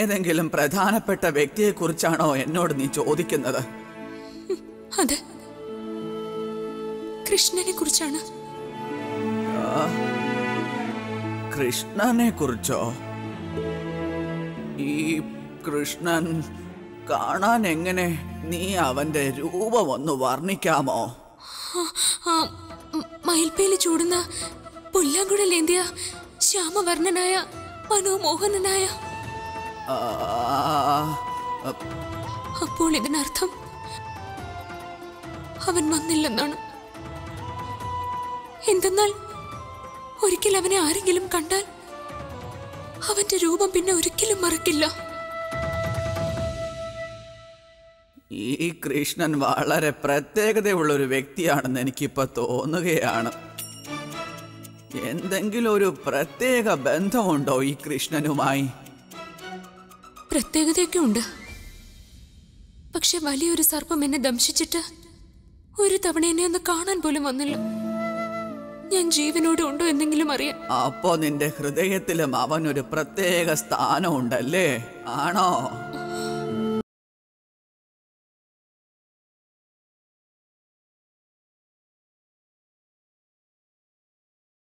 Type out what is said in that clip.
ഏതെങ്കിലും പ്രധാനപ്പെട്ട വ്യക്തിയെക്കുറിച്ചാണോ എന്നോട് നീ ചോദിക്കുന്നത് അതെ കൃഷ്ണനെ കുറിച്ചാണ് കൃഷ്ണനെ കുറിച്ചോ ഈ കൃഷ്ണൻ കാണാൻ എങ്ങനെ നീ അവന്റെ രൂപം ഒന്ന് വർണ്ണിക്കാമോ ആ മ- മയിൽപ്പേലി ചൂടുന്ന പുല്ലാങ്കുഴലേന്തിയ ശ്യാമവർണ്ണനായ മനോമോഹനനായ ആ, അപ്പോൾ ഇതിനർത്ഥം അവൻ വന്നില്ലെന്നാണ് എന്തെന്നാൽ ഒരിക്കൽ അവനെ ആരെങ്കിലും കണ്ടാൽ അവന്റെ രൂപം പിന്നെ ഒരിക്കലും മറക്കില്ല ഈ കൃഷ്ണൻ വളരെ പ്രത്യേകതയുള്ള ഒരു വ്യക്തിയാണെന്ന് എനിക്കിപ്പോ തോന്നുകയാണ് എന്തെങ്കിലും ഒരു പ്രത്യേക ബന്ധമുണ്ടോ ഈ കൃഷ്ണനുമായി പ്രത്യേകതയൊക്കെ ഉണ്ട് പക്ഷെ വലിയൊരു സർപ്പം എന്നെ ദംശിച്ചിട്ട് ഒരു തവണ എന്നെ ഒന്ന് കാണാൻ പോലും വന്നില്ല ഞാൻ ജീവനോടെ ഉണ്ടോ എന്തെങ്കിലും അറിയാൻ അപ്പോ നിന്റെ ഹൃദയത്തിലും അവനൊരു പ്രത്യേക സ്ഥാനമുണ്ടല്ലേ ആണോ ആ